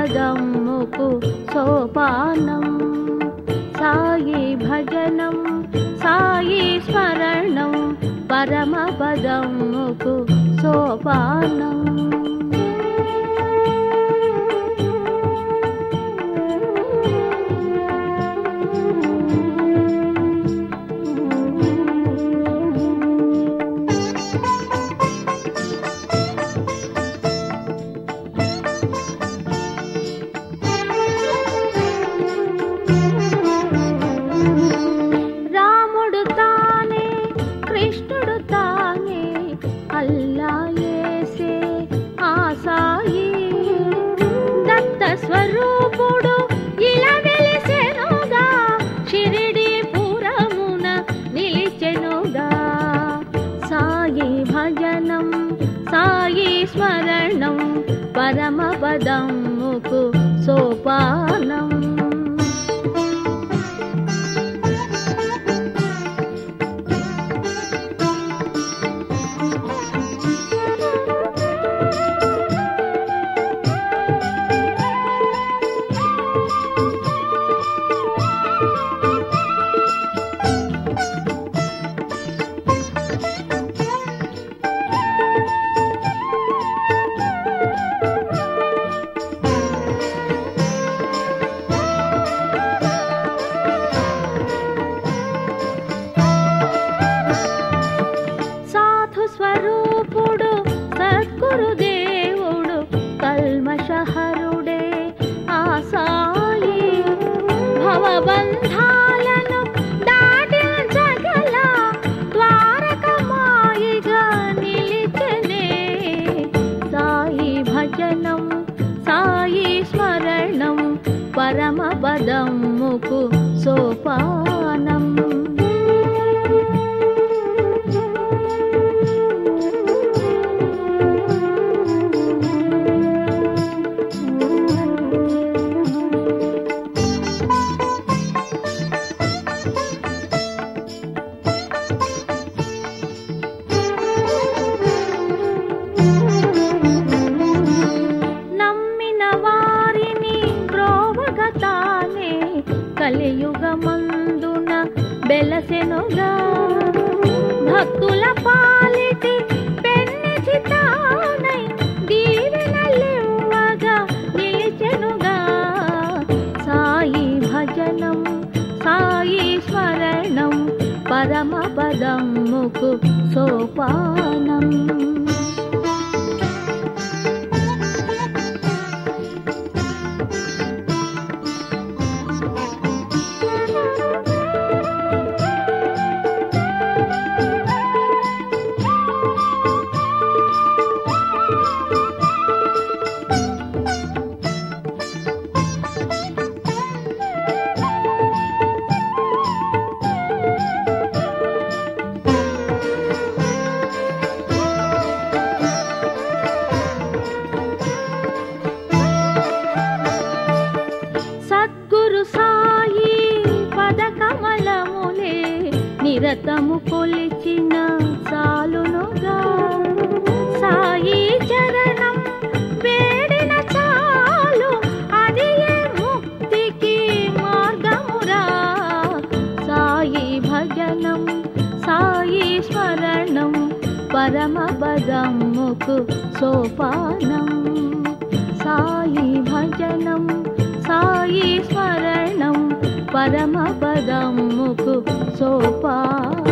పదముకు సోపానం సాయి భజనం సాయి స్మరణం పరమ పదముకు సోపానం రాముడు తానే కృష్ణుడు తానే అల్లా ఏసే ఆ సాయి దత్త స్వరూపుడు ఇలా వెలిసెనుగా షిరిడి పురమున నిలిచెనుగా సాయి భజనం సాయి స్మరణం పరమ పదముకు సోపానం సాధు స్వరూపుడు సద్గురు దేవుడు కల్మషహరుడే ఆ సాయి భవబంధాలను దాటించగల ద్వారకమాయిగా నిలిచనే సాయి భజనం సాయి స్మరణం పరమ పదముకు సోపానం నమ్మిన వారిని ద్రోవగతానే కలియుగమందున బెలసెనుగా భక్తుల పాలిటి పెన్నిచి తానై దీవెనలివ్వగా నిలిచెనుగా సాయి భజనం సాయి స్మరణం పరమ పదముకు సోపానం సద్గురు సాయి పద కమలములే నిరతము కొలిచిన చాలునుగా సాయి చరణం వేడిన చాలు అది ఏ ముక్తికి మార్గమురా సాయి భజనం సాయి స్మరణం పరమ పదముకు సోపానం సాయి భజనం సాయి స్మరణం పరమ పదముకు సోపానం